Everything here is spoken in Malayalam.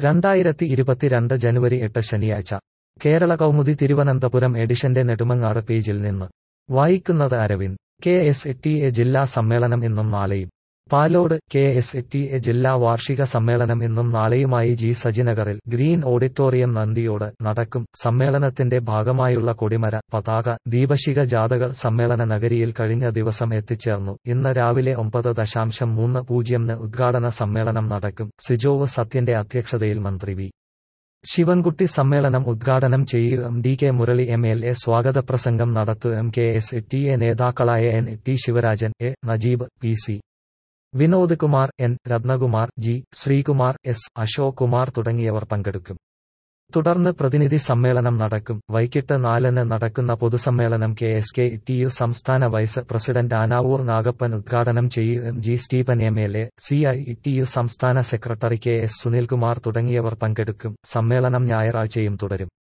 രണ്ടായിരത്തി ഇരുപത്തിരണ്ട് ജനുവരി എട്ട് ശനിയാഴ്ച കേരള കൗമുദി തിരുവനന്തപുരം എഡിഷന്റെ നെടുമങ്ങാട് പേജിൽ നിന്ന് വായിക്കുന്നത് Aravind K S T A ജില്ലാ സമ്മേളനം ഇന്നും നാളെയും Palode K S T A ജില്ലാ വാർഷിക സമ്മേളനം ഇന്നും നാളെയുമായി ജി സജിനഗറിൽ ഗ്രീൻ ഓഡിറ്റോറിയം നന്ദിയോട് നടക്കും സമ്മേളനത്തിന്റെ ഭാഗമായുള്ള കൊടിമര പതാക ദീപശിഖ ജാഥകൾ സമ്മേളന നഗരിയിൽ കഴിഞ്ഞ ദിവസം എത്തിച്ചേർന്നു ഇന്ന് രാവിലെ ഒമ്പത് ദശാംശം മൂന്ന് പൂജ്യംന് ഉദ്ഘാടന സമ്മേളനം നടക്കും സിജോവ് സത്യന്റെ അധ്യക്ഷതയിൽ മന്ത്രി വി ശിവൻകുട്ടി സമ്മേളനം ഉദ്ഘാടനം ചെയ്യുകയും D K Murali M L A സ്വാഗത പ്രസംഗം നടത്തുകയും കെ എസ് ടി എ നേതാക്കളായ N T Sivarajan A Najeeb P C Vinod Kumar N Rathnakumar G Sreekumar S Ashok Kumar തുടങ്ങിയവർ പങ്കെടുക്കും തുടർന്ന് പ്രതിനിധി സമ്മേളനം നടക്കും വൈകിട്ട് നാലിന് നടക്കുന്ന പൊതുസമ്മേളനം K S K T U സംസ്ഥാന വൈസ് പ്രസിഡന്റ് ആനാവൂർ നാഗപ്പൻ ഉദ്ഘാടനം ചെയ്യുകയും G Stephen M L A C I T U സംസ്ഥാന സെക്രട്ടറി കെ എസ് സുനിൽകുമാർ തുടങ്ങിയവർ പങ്കെടുക്കും സമ്മേളനം ഞായറാഴ്ചയും തുടരും